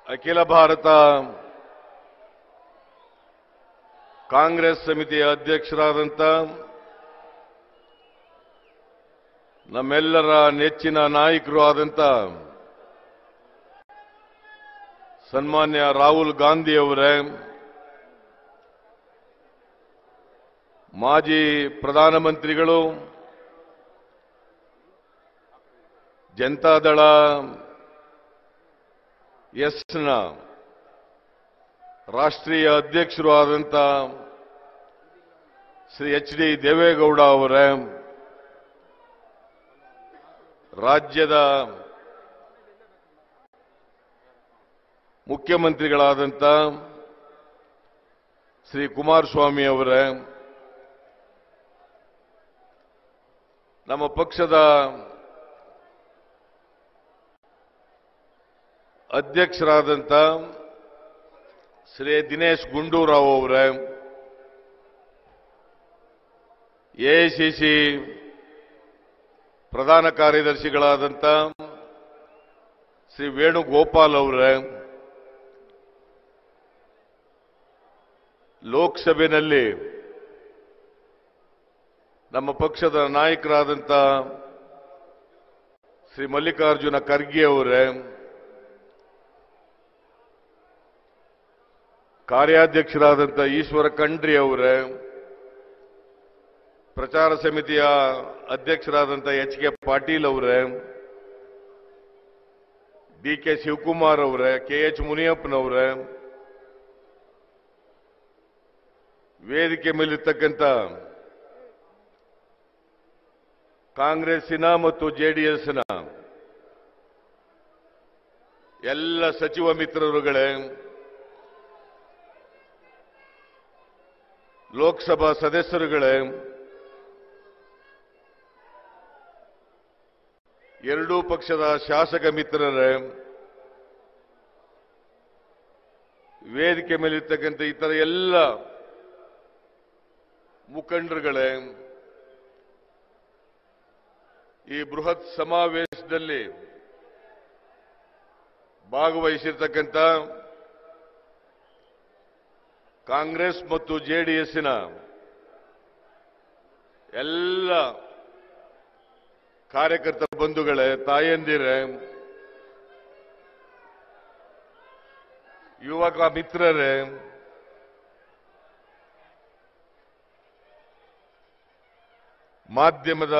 ಅಖಿಲ ಭಾರತ ಕಾಂಗ್ರೆಸ್ ಸಮಿತಿಯ ಅಧ್ಯಕ್ಷರಾದಂಥ ನಮ್ಮೆಲ್ಲರ ನೆಚ್ಚಿನ ನಾಯಕರು ಆದಂಥ ಸನ್ಮಾನ್ಯ ರಾಹುಲ್ ಗಾಂಧಿ ಅವರೇ ಮಾಜಿ ಪ್ರಧಾನಮಂತ್ರಿಗಳು ಜನತಾದಳ ಎಸ್ನ ರಾಷ್ಟ್ರೀಯ ಅಧ್ಯಕ್ಷರು ಆದಂಥ ಶ್ರೀ ಎಚ್ ಡಿ ದೇವೇಗೌಡ ಅವರೇ ರಾಜ್ಯದ ಮುಖ್ಯಮಂತ್ರಿಗಳಾದಂಥ ಶ್ರೀ ಕುಮಾರಸ್ವಾಮಿ ಅವರೇ ನಮ್ಮ ಪಕ್ಷದ ಅಧ್ಯಕ್ಷರಾದಂಥ ಶ್ರೀ ದಿನೇಶ್ ಗುಂಡೂರಾವ್ ಅವರೇ ಎಐಸಿಸಿ ಪ್ರಧಾನ ಕಾರ್ಯದರ್ಶಿಗಳಾದಂಥ ಶ್ರೀ ವೇಣುಗೋಪಾಲ್ ಅವರೇ ಲೋಕಸಭೆಯಲ್ಲಿ ನಮ್ಮ ಪಕ್ಷದ ನಾಯಕರಾದಂಥ ಶ್ರೀ ಮಲ್ಲಿಕಾರ್ಜುನ ಖರ್ಗೆ ಅವರೇ ಕಾರ್ಯಾಧ್ಯಕ್ಷರಾದಂಥ ಈಶ್ವರ ಖಂಡ್ರಿ ಅವರೇ ಪ್ರಚಾರ ಸಮಿತಿಯ ಅಧ್ಯಕ್ಷರಾದಂಥ ಎಚ್ ಕೆ ಪಾಟೀಲ್ ಅವರೇ ಡಿ ಕೆ ಶಿವಕುಮಾರ್ ಅವರೇ ಕೆ ಎಚ್ ಮುನಿಯಪ್ಪನವರೇ ವೇದಿಕೆ ಮೇಲಿರ್ತಕ್ಕಂಥ ಕಾಂಗ್ರೆಸ್ಸಿನ ಮತ್ತು ಜೆಡಿಎಸ್ನ ಎಲ್ಲ ಸಚಿವ ಮಿತ್ರರುಗಳೇ ಲೋಕಸಭಾ ಸದಸ್ಯರುಗಳೇ ಎರಡೂ ಪಕ್ಷದ ಶಾಸಕ ಮಿತ್ರರೇ ವೇದಿಕೆ ಮೇಲಿರ್ತಕ್ಕಂಥ ಇತರ ಎಲ್ಲ ಮುಖಂಡರುಗಳೇ ಈ ಬೃಹತ್ ಸಮಾವೇಶದಲ್ಲಿ ಭಾಗವಹಿಸಿರ್ತಕ್ಕಂಥ ಕಾಂಗ್ರೆಸ್ ಮತ್ತು ಜೆಡಿಎಸ್ಸಿನ ಎಲ್ಲ ಕಾರ್ಯಕರ್ತ ಬಂಧುಗಳೇ ತಾಯಂದಿರೇ ಯುವಕ ಮಿತ್ರರೇ ಮಾಧ್ಯಮದ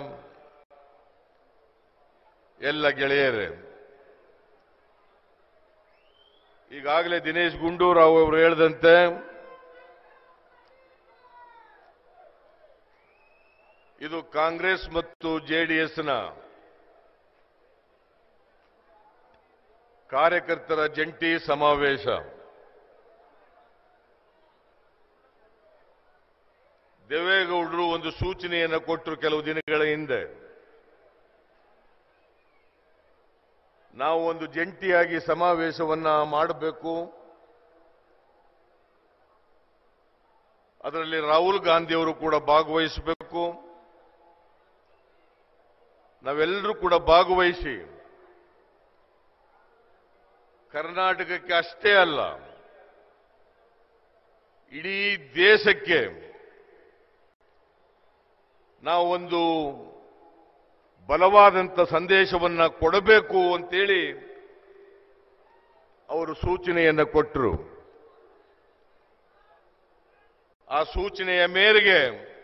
ಎಲ್ಲ ಗೆಳೆಯರೇ ಈಗಾಗಲೇ ದಿನೇಶ್ ಗುಂಡೂರಾವ್ ಅವರು ಹೇಳಿದಂತೆ ಇದು ಕಾಂಗ್ರೆಸ್ ಮತ್ತು ಜೆಡಿಎಸ್ನ ಕಾರ್ಯಕರ್ತರ ಜಂಟಿ ಸಮಾವೇಶ ದೇವೇಗೌಡರು ಒಂದು ಸೂಚನೆಯನ್ನು ಕೊಟ್ಟರು ಕೆಲವು ದಿನಗಳ ಹಿಂದೆ ನಾವು ಒಂದು ಜಂಟಿಯಾಗಿ ಸಮಾವೇಶವನ್ನ ಮಾಡಬೇಕು ಅದರಲ್ಲಿ ರಾಹುಲ್ ಗಾಂಧಿ ಅವರು ಕೂಡ ಭಾಗವಹಿಸಬೇಕು ನಾವೆಲ್ಲರೂ ಕೂಡ ಭಾಗವಹಿಸಿ ಕರ್ನಾಟಕಕ್ಕೆ ಅಷ್ಟೇ ಅಲ್ಲ ಇಡೀ ದೇಶಕ್ಕೆ ನಾವು ಒಂದು ಬಲವಾದಂಥ ಸಂದೇಶವನ್ನ ಕೊಡಬೇಕು ಅಂತೇಳಿ ಅವರು ಸೂಚನೆಯನ್ನು ಕೊಟ್ಟರು ಆ ಸೂಚನೆಯ ಮೇರೆಗೆ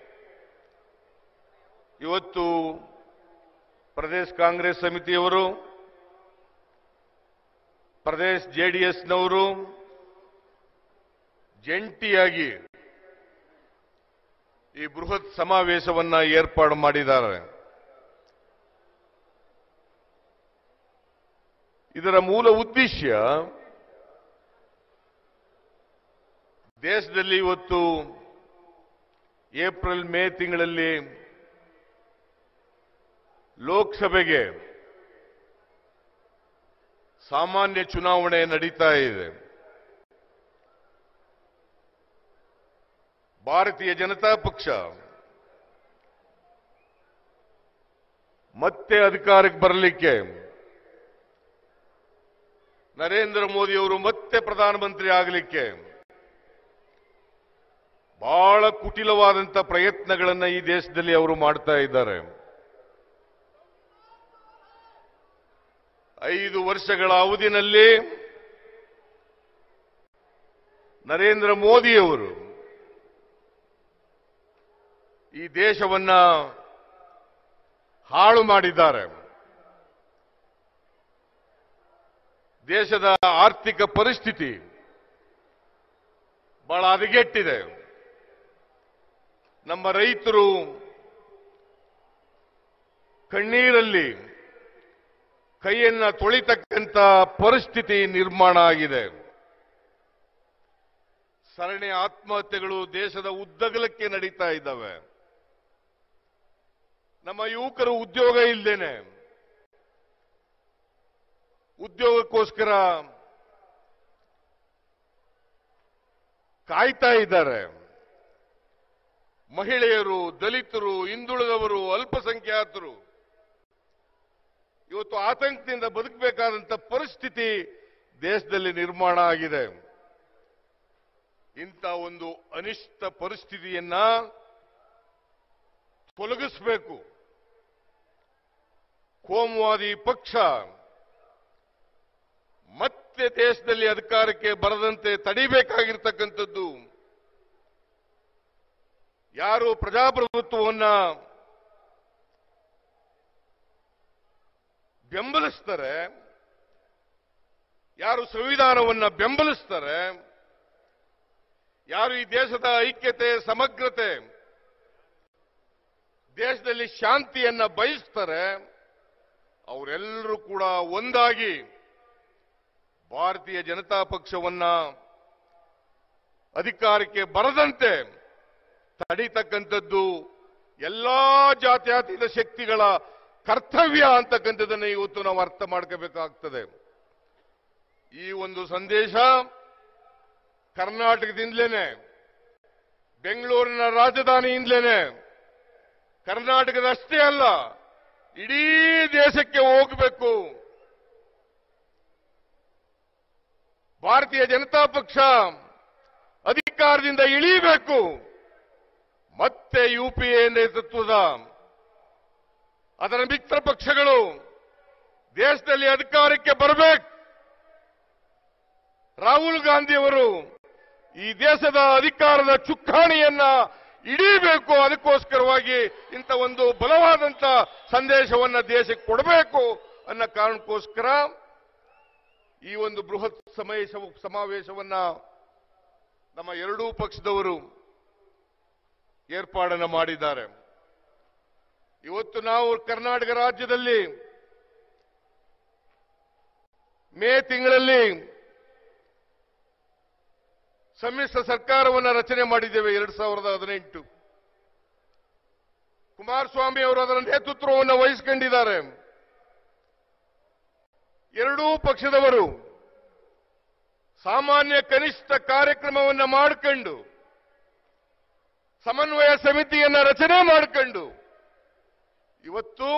ಇವತ್ತು ಪ್ರದೇಶ ಕಾಂಗ್ರೆಸ್ ಸಮಿತಿಯವರು ಪ್ರದೇಶ ಜೆಡಿಎಸ್ನವರು ಜಂಟಿಯಾಗಿ ಈ ಬೃಹತ್ ಸಮಾವೇಶವನ್ನ ಏರ್ಪಾಡು ಮಾಡಿದ್ದಾರೆ ಇದರ ಮೂಲ ಉದ್ದೇಶ ದೇಶದಲ್ಲಿ ಇವತ್ತು ಏಪ್ರಿಲ್ ಮೇ ತಿಂಗಳಲ್ಲಿ ಲೋಕಸಭೆಗೆ ಸಾಮಾನ್ಯ ಚುನಾವಣೆ ನಡೀತಾ ಇದೆ ಭಾರತೀಯ ಜನತಾ ಪಕ್ಷ ಮತ್ತೆ ಅಧಿಕಾರಕ್ಕೆ ಬರಲಿಕ್ಕೆ ನರೇಂದ್ರ ಮೋದಿಯವರು ಮತ್ತೆ ಪ್ರಧಾನಮಂತ್ರಿ ಆಗಲಿಕ್ಕೆ ಬಹಳ ಕುಟಿಲವಾದಂತ ಪ್ರಯತ್ನಗಳನ್ನ ಈ ದೇಶದಲ್ಲಿ ಅವರು ಮಾಡ್ತಾ ಇದ್ದಾರೆ ಐದು ವರ್ಷಗಳ ಅವಧಿನಲ್ಲಿ ನರೇಂದ್ರ ಮೋದಿಯವರು ಈ ದೇಶವನ್ನ ಹಾಳು ಮಾಡಿದ್ದಾರೆ ದೇಶದ ಆರ್ಥಿಕ ಪರಿಸ್ಥಿತಿ ಬಹಳ ಹದಗೆಟ್ಟಿದೆ ನಮ್ಮ ರೈತರು ಕಣ್ಣೀರಲ್ಲಿ ಕೈಯನ್ನ ತೊಳಿತಕ್ಕಂತ ಪರಿಸ್ಥಿತಿ ನಿರ್ಮಾಣ ಆಗಿದೆ ಸರಣಿ ಆತ್ಮಹತ್ಯೆಗಳು ದೇಶದ ಉದ್ದಗಲಕ್ಕೆ ನಡೀತಾ ಇದ್ದಾವೆ ನಮ್ಮ ಯುವಕರು ಉದ್ಯೋಗ ಇಲ್ದೇನೆ ಉದ್ಯೋಗಕ್ಕೋಸ್ಕರ ಕಾಯ್ತಾ ಇದ್ದಾರೆ ಮಹಿಳೆಯರು ದಲಿತರು ಹಿಂದುಳಿದವರು ಅಲ್ಪಸಂಖ್ಯಾತರು ಇವತ್ತು ಆತಂಕದಿಂದ ಬದುಕಬೇಕಾದಂತ ಪರಿಸ್ಥಿತಿ ದೇಶದಲ್ಲಿ ನಿರ್ಮಾಣ ಆಗಿದೆ ಇಂಥ ಒಂದು ಅನಿಷ್ಟ ಪರಿಸ್ಥಿತಿಯನ್ನ ತೊಲಗಿಸಬೇಕು ಕೋಮುವಾದಿ ಪಕ್ಷ ಮತ್ತೆ ದೇಶದಲ್ಲಿ ಅಧಿಕಾರಕ್ಕೆ ಬರದಂತೆ ತಡಿಬೇಕಾಗಿರ್ತಕ್ಕಂಥದ್ದು ಯಾರು ಪ್ರಜಾಪ್ರಭುತ್ವವನ್ನ ಬೆಂಬಲಿಸ್ತಾರೆ ಯಾರು ಸಂವಿಧಾನವನ್ನ ಬೆಂಬಲಿಸ್ತಾರೆ ಯಾರು ಈ ದೇಶದ ಐಕ್ಯತೆ ಸಮಗ್ರತೆ ದೇಶದಲ್ಲಿ ಶಾಂತಿಯನ್ನ ಬಯಸ್ತಾರೆ ಅವರೆಲ್ಲರೂ ಕೂಡ ಒಂದಾಗಿ ಭಾರತೀಯ ಜನತಾ ಪಕ್ಷವನ್ನ ಅಧಿಕಾರಕ್ಕೆ ಬರದಂತೆ ತಡೀತಕ್ಕಂಥದ್ದು ಎಲ್ಲಾ ಜಾತ್ಯತೀತ ಶಕ್ತಿಗಳ ಕರ್ತವ್ಯ ಅಂತಕ್ಕಂಥದ್ದನ್ನು ಇವತ್ತು ನಾವು ಅರ್ಥ ಮಾಡ್ಕೋಬೇಕಾಗ್ತದೆ ಈ ಒಂದು ಸಂದೇಶ ಕರ್ನಾಟಕದಿಂದಲೇನೆ ಬೆಂಗಳೂರಿನ ರಾಜಧಾನಿಯಿಂದಲೇನೆ ಕರ್ನಾಟಕದಷ್ಟೇ ಅಲ್ಲ ಇಡೀ ದೇಶಕ್ಕೆ ಹೋಗಬೇಕು ಭಾರತೀಯ ಜನತಾ ಪಕ್ಷ ಅಧಿಕಾರದಿಂದ ಇಳಿಬೇಕು ಮತ್ತೆ ಯುಪಿಎ ನೇತೃತ್ವದ ಅದರ ಮಿತ್ರ ಪಕ್ಷಗಳು ದೇಶದಲ್ಲಿ ಅಧಿಕಾರಕ್ಕೆ ಬರಬೇಕು ರಾಹುಲ್ ಗಾಂಧಿಯವರು ಈ ದೇಶದ ಅಧಿಕಾರದ ಚುಕ್ಕಾಣಿಯನ್ನ ಹಿಡೀಬೇಕು ಅದಕ್ಕೋಸ್ಕರವಾಗಿ ಇಂಥ ಒಂದು ಬಲವಾದಂತ ಸಂದೇಶವನ್ನ ದೇಶಕ್ಕೆ ಕೊಡಬೇಕು ಅನ್ನೋ ಕಾರಣಕ್ಕೋಸ್ಕರ ಈ ಒಂದು ಬೃಹತ್ ಸಮಾವೇಶ ಸಮಾವೇಶವನ್ನ ನಮ್ಮ ಎರಡೂ ಪಕ್ಷದವರು ಏರ್ಪಾಡನ್ನು ಮಾಡಿದ್ದಾರೆ ಇವತ್ತು ನಾವು ಕರ್ನಾಟಕ ರಾಜ್ಯದಲ್ಲಿ ಮೇ ತಿಂಗಳಲ್ಲಿ ಸಮ್ಮಿಶ್ರ ಸರ್ಕಾರವನ್ನು ರಚನೆ ಮಾಡಿದ್ದೇವೆ ಎರಡ್ ಸಾವಿರದ ಹದಿನೆಂಟು ಕುಮಾರಸ್ವಾಮಿ ಅವರು ಅದರ ನೇತೃತ್ವವನ್ನು ವಹಿಸಿಕೊಂಡಿದ್ದಾರೆ ಎರಡೂ ಪಕ್ಷದವರು ಸಾಮಾನ್ಯ ಕನಿಷ್ಠ ಕಾರ್ಯಕ್ರಮವನ್ನು ಮಾಡಿಕೊಂಡು ಸಮನ್ವಯ ಸಮಿತಿಯನ್ನ ರಚನೆ ಮಾಡಿಕೊಂಡು ಇವತ್ತು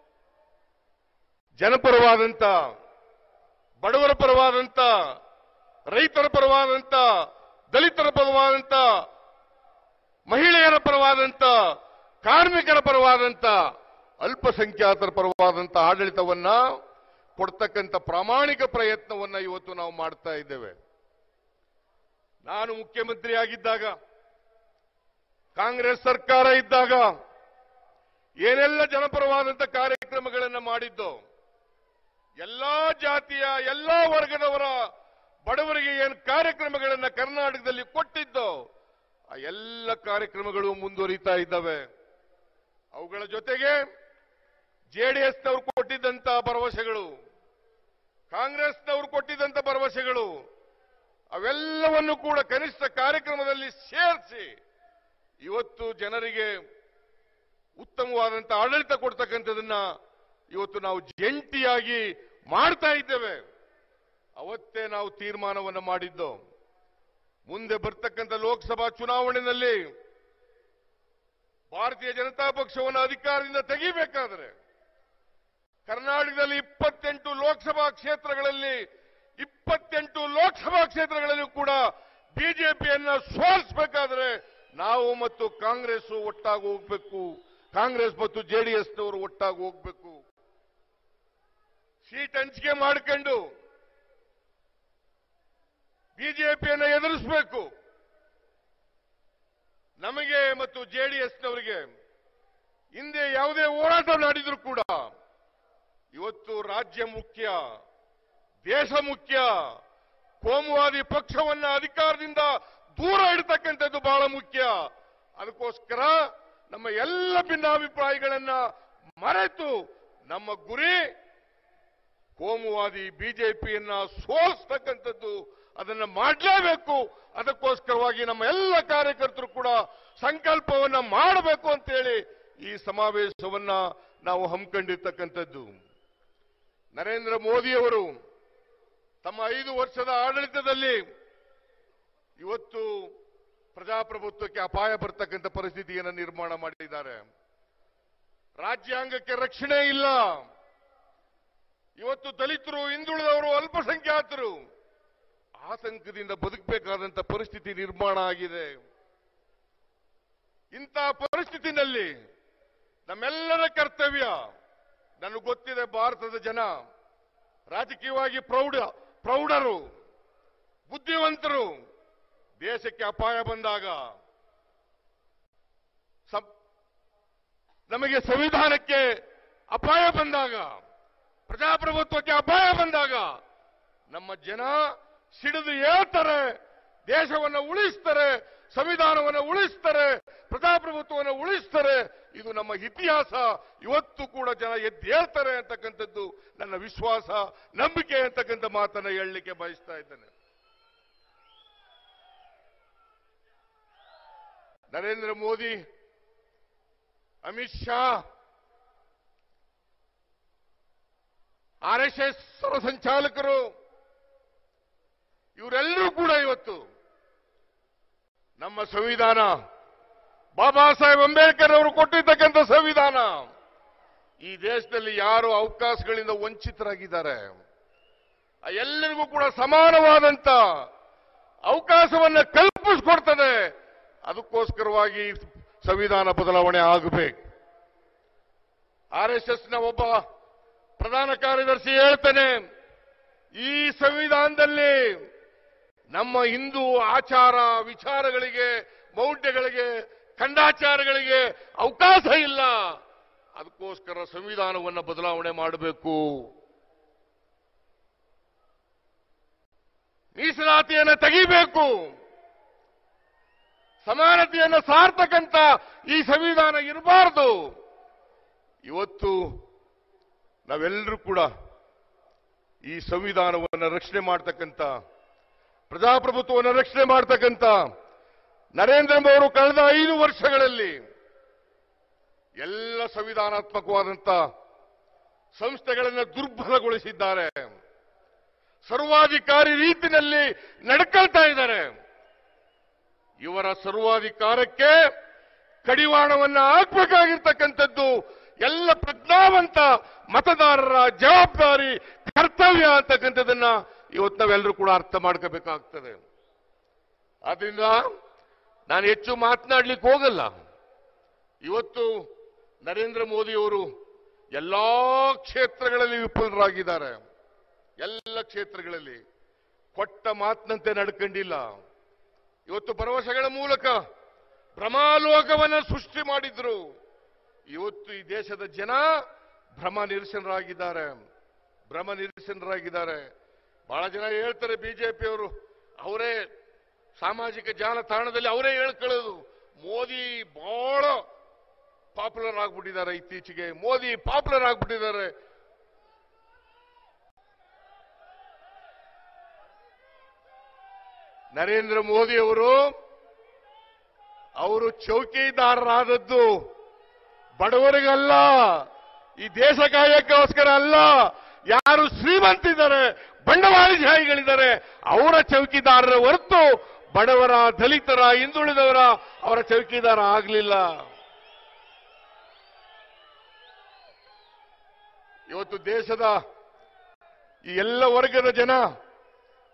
ಜನಪರವಾದಂತ ಬಡವರ ಪರವಾದಂತ ರೈತರ ಪರವಾದಂತ ದಲಿತರ ಪರವಾದಂತ ಮಹಿಳೆಯರ ಪರವಾದಂತ ಕಾರ್ಮಿಕರ ಪರವಾದಂತ ಅಲ್ಪಸಂಖ್ಯಾತರ ಪರವಾದಂತ ಆಡಳಿತವನ್ನ ಕೊಡ್ತಕ್ಕಂಥ ಪ್ರಾಮಾಣಿಕ ಪ್ರಯತ್ನವನ್ನ ಇವತ್ತು ನಾವು ಮಾಡ್ತಾ ಇದ್ದೇವೆ ನಾನು ಮುಖ್ಯಮಂತ್ರಿ ಆಗಿದ್ದಾಗ ಕಾಂಗ್ರೆಸ್ ಸರ್ಕಾರ ಇದ್ದಾಗ ಏನೆಲ್ಲ ಜನಪರವಾದಂತ ಕಾರ್ಯಕ್ರಮಗಳನ್ನು ಮಾಡಿದ್ದೋ ಎಲ್ಲಾ ಜಾತಿಯ ಎಲ್ಲಾ ವರ್ಗದವರ ಬಡವರಿಗೆ ಏನು ಕಾರ್ಯಕ್ರಮಗಳನ್ನ ಕರ್ನಾಟಕದಲ್ಲಿ ಕೊಟ್ಟಿದ್ದೋ ಆ ಎಲ್ಲ ಕಾರ್ಯಕ್ರಮಗಳು ಮುಂದುವರಿತಾ ಇದ್ದಾವೆ ಅವುಗಳ ಜೊತೆಗೆ ಜೆಡಿಎಸ್ನವರು ಕೊಟ್ಟಿದ್ದಂತ ಭರವಸೆಗಳು ಕಾಂಗ್ರೆಸ್ನವರು ಕೊಟ್ಟಿದ್ದಂತ ಭರವಸೆಗಳು ಅವೆಲ್ಲವನ್ನು ಕೂಡ ಕನಿಷ್ಠ ಕಾರ್ಯಕ್ರಮದಲ್ಲಿ ಸೇರಿಸಿ ಇವತ್ತು ಜನರಿಗೆ ಉತ್ತಮವಾದಂತ ಆಡಳಿತ ಕೊಡ್ತಕ್ಕಂಥದನ್ನ ಇವತ್ತು ನಾವು ಜಂಟಿಯಾಗಿ ಮಾಡ್ತಾ ಇದ್ದೇವೆ ಅವತ್ತೇ ನಾವು ತೀರ್ಮಾನವನ್ನು ಮಾಡಿದ್ದು ಮುಂದೆ ಬರ್ತಕ್ಕಂಥ ಲೋಕಸಭಾ ಚುನಾವಣೆಯಲ್ಲಿ ಭಾರತೀಯ ಜನತಾ ಪಕ್ಷವನ್ನು ಅಧಿಕಾರದಿಂದ ತೆಗಿಬೇಕಾದರೆ ಕರ್ನಾಟಕದಲ್ಲಿ ಇಪ್ಪತ್ತೆಂಟು ಲೋಕಸಭಾ ಕ್ಷೇತ್ರಗಳಲ್ಲಿ ಇಪ್ಪತ್ತೆಂಟು ಲೋಕಸಭಾ ಕ್ಷೇತ್ರಗಳಲ್ಲೂ ಕೂಡ ಬಿಜೆಪಿಯನ್ನ ಸೋಲಿಸಬೇಕಾದ್ರೆ ನಾವು ಮತ್ತು ಕಾಂಗ್ರೆಸ್ ಒಟ್ಟಾಗಿ ಹೋಗ್ಬೇಕು ಕಾಂಗ್ರೆಸ್ ಮತ್ತು ಜೆಡಿಎಸ್ನವರು ಒಟ್ಟಾಗಿ ಹೋಗ್ಬೇಕು ಸೀಟ್ ಹಂಚಿಕೆ ಮಾಡ್ಕೊಂಡು ಬಿಜೆಪಿಯನ್ನು ಎದುರಿಸಬೇಕು ನಮಗೆ ಮತ್ತು ಜೆಡಿಎಸ್ನವರಿಗೆ ಹಿಂದೆ ಯಾವುದೇ ಹೋರಾಟ ಮಾಡಿದ್ರು ಕೂಡ ಇವತ್ತು ರಾಜ್ಯ ಮುಖ್ಯ ದೇಶ ಮುಖ್ಯ ಕೋಮುವಾದಿ ಪಕ್ಷವನ್ನ ಅಧಿಕಾರದಿಂದ ದೂರ ಇಡತಕ್ಕಂಥದ್ದು ಬಹಳ ಮುಖ್ಯ ಅದಕ್ಕೋಸ್ಕರ ನಮ್ಮ ಎಲ್ಲ ಭಿನ್ನಾಭಿಪ್ರಾಯಗಳನ್ನ ಮರೆತು ನಮ್ಮ ಗುರಿ ಕೋಮುವಾದಿ ಬಿಜೆಪಿಯನ್ನ ಸೋಲಿಸ್ತಕ್ಕಂಥದ್ದು ಅದನ್ನ ಮಾಡಲೇಬೇಕು ಅದಕ್ಕೋಸ್ಕರವಾಗಿ ನಮ್ಮ ಎಲ್ಲ ಕಾರ್ಯಕರ್ತರು ಕೂಡ ಸಂಕಲ್ಪವನ್ನ ಮಾಡಬೇಕು ಅಂತೇಳಿ ಈ ಸಮಾವೇಶವನ್ನ ನಾವು ಹಮ್ಮಿಕೊಂಡಿರ್ತಕ್ಕಂಥದ್ದು ನರೇಂದ್ರ ಮೋದಿಯವರು ತಮ್ಮ ಐದು ವರ್ಷದ ಆಡಳಿತದಲ್ಲಿ ಇವತ್ತು ಪ್ರಜಾಪ್ರಭುತ್ವಕ್ಕೆ ಅಪಾಯ ಬರ್ತಕ್ಕಂಥ ಪರಿಸ್ಥಿತಿಯನ್ನು ನಿರ್ಮಾಣ ಮಾಡಿದ್ದಾರೆ ರಾಜ್ಯಾಂಗಕ್ಕೆ ರಕ್ಷಣೆ ಇಲ್ಲ ಇವತ್ತು ದಲಿತರು ಹಿಂದುಳಿದವರು ಅಲ್ಪಸಂಖ್ಯಾತರು ಆತಂಕದಿಂದ ಬದುಕಬೇಕಾದಂತ ಪರಿಸ್ಥಿತಿ ನಿರ್ಮಾಣ ಆಗಿದೆ ಇಂಥ ಪರಿಸ್ಥಿತಿನಲ್ಲಿ ನಮ್ಮೆಲ್ಲರ ಕರ್ತವ್ಯ ನನಗೆ ಗೊತ್ತಿದೆ ಭಾರತದ ಜನ ರಾಜಕೀಯವಾಗಿ ಪ್ರೌಢ ಪ್ರೌಢರು ಬುದ್ಧಿವಂತರು ದೇಶಕ್ಕೆ ಅಪಾಯ ಬಂದಾಗ ಸಂ- ನಮಗೆ ಸಂವಿಧಾನಕ್ಕೆ ಅಪಾಯ ಬಂದಾಗ ಪ್ರಜಾಪ್ರಭುತ್ವಕ್ಕೆ ಅಪಾಯ ಬಂದಾಗ ನಮ್ಮ ಜನ ಸಿಡಿದು ಹೇಳ್ತಾರೆ ದೇಶವನ್ನು ಉಳಿಸ್ತಾರೆ ಸಂವಿಧಾನವನ್ನು ಉಳಿಸ್ತಾರೆ ಪ್ರಜಾಪ್ರಭುತ್ವವನ್ನು ಉಳಿಸ್ತಾರೆ ಇದು ನಮ್ಮ ಇತಿಹಾಸ ಇವತ್ತು ಕೂಡ ಜನ ಎದ್ದು ಹೇಳ್ತಾರೆ ಅಂತಕ್ಕಂಥದ್ದು ನನ್ನ ವಿಶ್ವಾಸ ನಂಬಿಕೆ ಅಂತಕ್ಕಂಥ ಮಾತನ್ನ ಹೇಳಲಿಕ್ಕೆ ಬಯಸ್ತಾ ಇದ್ದೇನೆ Narendra Modi Amit Shah R S S ಸಂಚಾಲಕರು ಇವರೆಲ್ಲರೂ ಕೂಡ ಇವತ್ತು ನಮ್ಮ ಸಂವಿಧಾನ ಬಾಬಾ ಸಾಹೇಬ್ ಅಂಬೇಡ್ಕರ್ ಅವರು ಕೊಟ್ಟಿರ್ತಕ್ಕಂಥ ಸಂವಿಧಾನ ಈ ದೇಶದಲ್ಲಿ ಯಾರು ಅವಕಾಶಗಳಿಂದ ವಂಚಿತರಾಗಿದ್ದಾರೆ ಆ ಎಲ್ಲರಿಗೂ ಕೂಡ ಸಮಾನವಾದಂತ ಅವಕಾಶವನ್ನ ಕಲ್ಪಿಸ್ಕೊಡ್ತದೆ ಅದಕ್ಕೋಸ್ಕರವಾಗಿ ಸಂವಿಧಾನ ಬದಲಾವಣೆ ಆಗಬೇಕು ಆರ್ ಎಸ್ ಎಸ್ ನ ಒಬ್ಬ ಪ್ರಧಾನ ಕಾರ್ಯದರ್ಶಿ ಹೇಳ್ತಾನೆ ಈ ಸಂವಿಧಾನದಲ್ಲಿ ನಮ್ಮ ಹಿಂದೂ ಆಚಾರ ವಿಚಾರಗಳಿಗೆ ಮೌಢ್ಯಗಳಿಗೆ ಖಂಡಾಚಾರಗಳಿಗೆ ಅವಕಾಶ ಇಲ್ಲ ಅದಕ್ಕೋಸ್ಕರ ಸಂವಿಧಾನವನ್ನು ಬದಲಾವಣೆ ಮಾಡಬೇಕು ಮೀಸಲಾತಿಯನ್ನು ತೆಗಿಬೇಕು ಸಮಾನತೆಯನ್ನು ಸಾರ್ತಕ್ಕಂಥ ಈ ಸಂವಿಧಾನ ಇರಬಾರದು ಇವತ್ತು ನಾವೆಲ್ಲರೂ ಕೂಡ ಈ ಸಂವಿಧಾನವನ್ನು ರಕ್ಷಣೆ ಮಾಡ್ತಕ್ಕಂಥ ಪ್ರಜಾಪ್ರಭುತ್ವವನ್ನು ರಕ್ಷಣೆ ಮಾಡ್ತಕ್ಕಂಥ ನರೇಂದ್ರ ಮೋದಿ ಅವರು ಕಳೆದ ಐದು ವರ್ಷಗಳಲ್ಲಿ ಎಲ್ಲ ಸಂವಿಧಾನಾತ್ಮಕವಾದಂಥ ಸಂಸ್ಥೆಗಳನ್ನು ದುರ್ಬಲಗೊಳಿಸಿದ್ದಾರೆ ಸರ್ವಾಧಿಕಾರಿ ರೀತಿಯಲ್ಲಿ ನಡ್ಕೊಳ್ತಾ ಇದ್ದಾರೆ ಇವರ ಸರ್ವಾಧಿಕಾರಕ್ಕೆ ಕಡಿವಾಣವನ್ನ ಹಾಕಬೇಕಾಗಿರ್ತಕ್ಕಂಥದ್ದು ಎಲ್ಲ ಪ್ರಜ್ಞಾವಂತ ಮತದಾರರ ಜವಾಬ್ದಾರಿ ಕರ್ತವ್ಯ ಅಂತಕ್ಕಂಥದ್ದನ್ನ ಇವತ್ತು ನಾವೆಲ್ಲರೂ ಕೂಡ ಅರ್ಥ ಮಾಡ್ಕೋಬೇಕಾಗ್ತದೆ ಆದ್ರಿಂದ ನಾನು ಹೆಚ್ಚು ಮಾತನಾಡ್ಲಿಕ್ಕೆ ಹೋಗಲ್ಲ ಇವತ್ತು ನರೇಂದ್ರ ಮೋದಿಯವರು ಎಲ್ಲಾ ಕ್ಷೇತ್ರಗಳಲ್ಲಿ ವಿಫಲರಾಗಿದ್ದಾರೆ ಎಲ್ಲ ಕ್ಷೇತ್ರಗಳಲ್ಲಿ ಕೊಟ್ಟ ಮಾತಿನಂತೆ ನಡ್ಕೊಂಡಿಲ್ಲ ಇವತ್ತು ಭರವಸೆಗಳ ಮೂಲಕ ಭ್ರಮಾಲೋಕವನ್ನು ಸೃಷ್ಟಿ ಮಾಡಿದ್ರು ಇವತ್ತು ಈ ದೇಶದ ಜನ ಭ್ರಮ ನಿರಸನರಾಗಿದ್ದಾರೆ ಭ್ರಮ ನಿರಸನರಾಗಿದ್ದಾರೆ ಬಹಳ ಜನ ಹೇಳ್ತಾರೆ ಬಿಜೆಪಿಯವರು ಅವರೇ ಸಾಮಾಜಿಕ ಜಾಲತಾಣದಲ್ಲಿ ಅವರೇ ಹೇಳ್ಕೊಳ್ಳೋದು ಮೋದಿ ಬಹಳ ಪಾಪ್ಯುಲರ್ ಆಗ್ಬಿಟ್ಟಿದ್ದಾರೆ ಇತ್ತೀಚೆಗೆ ಮೋದಿ ಪಾಪ್ಯುಲರ್ ಆಗ್ಬಿಟ್ಟಿದ್ದಾರೆ ನರೇಂದ್ರ ಮೋದಿ ಅವರು ಅವರು ಚೌಕಿದಾರರಾದದ್ದು ಬಡವರಿಗಲ್ಲ ಈ ದೇಶ ಕಾಯಕ್ಕೋಸ್ಕರ ಅಲ್ಲ ಯಾರು ಶ್ರೀಮಂತಿದ್ದಾರೆ ಬಂಡವಾಳಶಾಹಿಗಳಿದ್ದಾರೆ ಅವರ ಚೌಕಿದಾರರ ಹೊರತು ಬಡವರ ದಲಿತರ ಹಿಂದುಳಿದವರ ಅವರ ಚೌಕಿದಾರ ಆಗಲಿಲ್ಲ ಇವತ್ತು ದೇಶದ ಈ ಎಲ್ಲ ವರ್ಗದ ಜನ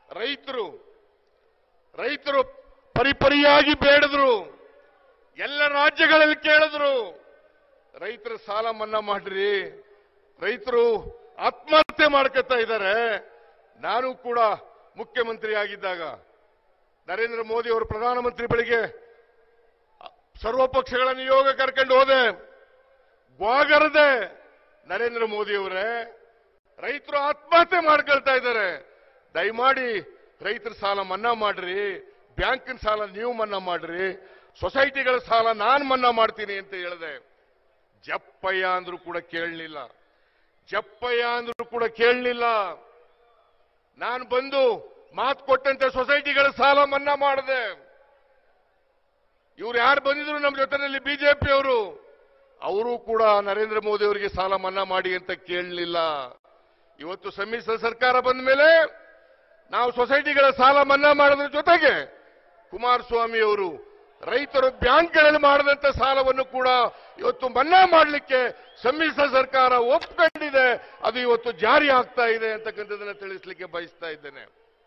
ರೈತರು ರೈತರು ಪರಿಪರಿಯಾಗಿ ಬೇಡಿದ್ರು ಎಲ್ಲ ರಾಜ್ಯಗಳಲ್ಲಿ ಕೇಳಿದ್ರು ರೈತರ ಸಾಲ ಮನ್ನಾ ಮಾಡ್ರಿ ರೈತರು ಆತ್ಮಹತ್ಯೆ ಮಾಡ್ಕೊತಾ ಇದ್ದಾರೆ ನಾನು ಕೂಡ ಮುಖ್ಯಮಂತ್ರಿ ಆಗಿದ್ದಾಗ ನರೇಂದ್ರ ಮೋದಿ ಅವರು ಪ್ರಧಾನಮಂತ್ರಿ ಬಳಿಗೆ ಸರ್ವ ಪಕ್ಷಗಳ ನಿಯೋಗ ಕರ್ಕೊಂಡು ಹೋದೆ ಗ್ವಾಗರದೆ ನರೇಂದ್ರ ಮೋದಿ ಅವರೇ ರೈತರು ಆತ್ಮಹತ್ಯೆ ಮಾಡ್ಕೊಳ್ತಾ ಇದ್ದಾರೆ ದಯಮಾಡಿ ರೈತರ ಸಾಲ ಮನ್ನಾ ಮಾಡ್ರಿ ಬ್ಯಾಂಕಿನ ಸಾಲ ನೀವು ಮನ್ನಾ ಮಾಡ್ರಿ ಸೊಸೈಟಿಗಳ ಸಾಲ ನಾನು ಮನ್ನಾ ಮಾಡ್ತೀನಿ ಅಂತ ಹೇಳಿದೆ ಜಪ್ಪಯ್ಯ ಅಂದ್ರೂ ಕೂಡ ಕೇಳಲಿಲ್ಲ ಜಪ್ಪಯ್ಯ ಅಂದ್ರೂ ಕೂಡ ಕೇಳಲಿಲ್ಲ ನಾನು ಬಂದು ಮಾತು ಕೊಟ್ಟಂತೆ ಸೊಸೈಟಿಗಳ ಸಾಲ ಮನ್ನಾ ಮಾಡಿದೆ ಇವ್ರು ಯಾರು ಬಂದಿದ್ರು ನಮ್ಮ ಜೊತೆಯಲ್ಲಿ ಬಿಜೆಪಿ ಅವರು ಅವರು ಕೂಡ ನರೇಂದ್ರ ಮೋದಿ ಅವರಿಗೆ ಸಾಲ ಮನ್ನಾ ಮಾಡಿ ಅಂತ ಕೇಳಲಿಲ್ಲ ಇವತ್ತು ಸಮ್ಮಿಶ್ರ ಸರ್ಕಾರ ಬಂದ ಮೇಲೆ ನಾವು ಸೊಸೈಟಿಗಳ ಸಾಲ ಮನ್ನಾ ಮಾಡೋದ್ರ ಜೊತೆಗೆ ಕುಮಾರಸ್ವಾಮಿ ಅವರು ರೈತರು ಬ್ಯಾಂಕ್ಗಳಲ್ಲಿ ಮಾಡಿದಂತ ಸಾಲವನ್ನು ಕೂಡ ಇವತ್ತು ಮನ್ನಾ ಮಾಡಲಿಕ್ಕೆ ಸಮ್ಮಿಶ್ರ ಸರ್ಕಾರ ಒಪ್ಕೊಂಡಿದೆ ಅದು ಇವತ್ತು ಜಾರಿ ಆಗ್ತಾ ಇದೆ ಅಂತಕ್ಕಂಥದ್ದನ್ನ ತಿಳಿಸ್ಲಿಕ್ಕೆ ಬಯಸ್ತಾ ಇದ್ದೇನೆ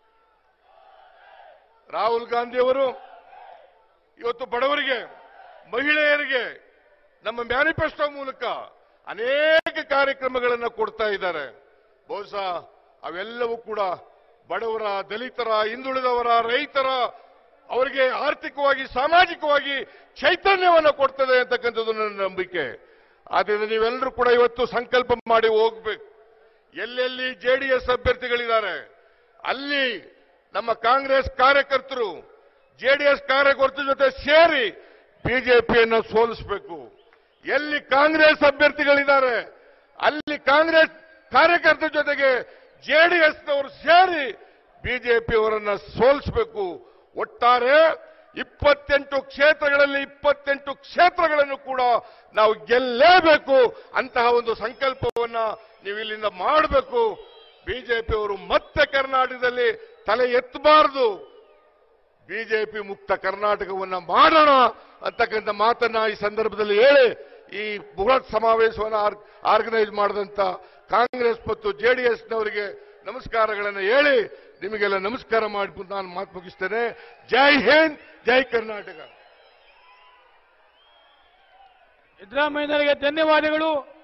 ರಾಹುಲ್ ಗಾಂಧಿ ಅವರು ಇವತ್ತು ಬಡವರಿಗೆ ಮಹಿಳೆಯರಿಗೆ ನಮ್ಮ ಮ್ಯಾನಿಫೆಸ್ಟೋ ಮೂಲಕ ಅನೇಕ ಕಾರ್ಯಕ್ರಮಗಳನ್ನು ಕೊಡ್ತಾ ಇದ್ದಾರೆ ಬಹುಶಃ ಅವೆಲ್ಲವೂ ಕೂಡ ಬಡವರ ದಲಿತರ ಹಿಂದುಳಿದವರ ರೈತರ ಅವರಿಗೆ ಆರ್ಥಿಕವಾಗಿ ಸಾಮಾಜಿಕವಾಗಿ ಚೈತನ್ಯವನ್ನು ಕೊಡ್ತದೆ ಅಂತಕ್ಕಂಥದ್ದು ನನ್ನ ನಂಬಿಕೆ ಆದ್ರಿಂದ ನೀವೆಲ್ಲರೂ ಕೂಡ ಇವತ್ತು ಸಂಕಲ್ಪ ಮಾಡಿ ಹೋಗ್ಬೇಕು ಎಲ್ಲೆಲ್ಲಿ ಜೆಡಿಎಸ್ ಅಭ್ಯರ್ಥಿಗಳಿದ್ದಾರೆ ಅಲ್ಲಿ ನಮ್ಮ ಕಾಂಗ್ರೆಸ್ ಕಾರ್ಯಕರ್ತರು ಜೆಡಿಎಸ್ ಕಾರ್ಯಕರ್ತರ ಜೊತೆ ಸೇರಿ ಬಿಜೆಪಿಯನ್ನು ಸೋಲಿಸಬೇಕು ಎಲ್ಲಿ ಕಾಂಗ್ರೆಸ್ ಅಭ್ಯರ್ಥಿಗಳಿದ್ದಾರೆ ಅಲ್ಲಿ ಕಾಂಗ್ರೆಸ್ ಕಾರ್ಯಕರ್ತರ ಜೊತೆಗೆ ಜೆಡಿಎಸ್ನವರು ಸೇರಿ ಬಿಜೆಪಿಯವರನ್ನ ಸೋಲಿಸಬೇಕು ಒಟ್ಟಾರೆ ಇಪ್ಪತ್ತೆಂಟು ಕ್ಷೇತ್ರಗಳಲ್ಲಿ ಇಪ್ಪತ್ತೆಂಟು ಕ್ಷೇತ್ರಗಳನ್ನು ಕೂಡ ನಾವು ಗೆಲ್ಲೇಬೇಕು ಅಂತಹ ಒಂದು ಸಂಕಲ್ಪವನ್ನ ನೀವು ಇಲ್ಲಿಂದ ಮಾಡಬೇಕು ಬಿಜೆಪಿಯವರು ಮತ್ತೆ ಕರ್ನಾಟಕದಲ್ಲಿ ತಲೆ ಎತ್ತಬಾರದು ಬಿಜೆಪಿ ಮುಕ್ತ ಕರ್ನಾಟಕವನ್ನ ಮಾಡೋಣ ಅಂತಕ್ಕಂಥ ಮಾತನ್ನ ಈ ಸಂದರ್ಭದಲ್ಲಿ ಹೇಳಿ ಈ ಬೃಹತ್ ಸಮಾವೇಶವನ್ನು ಆರ್ಗನೈಸ್ ಮಾಡಿದಂತ ಕಾಂಗ್ರೆಸ್ ಮತ್ತು ಜೆಡಿಎಸ್ನವರಿಗೆ ನಮಸ್ಕಾರಗಳನ್ನು ಹೇಳಿ ನಿಮಗೆಲ್ಲ ನಮಸ್ಕಾರ ಮಾಡಿ ನಾನು ಮಾತು ಮುಗಿಸ್ತೇನೆ ಜೈ ಹಿಂದ್ ಜೈ ಕರ್ನಾಟಕ ಸಿದ್ದರಾಮಯ್ಯನವರಿಗೆ ಧನ್ಯವಾದಗಳು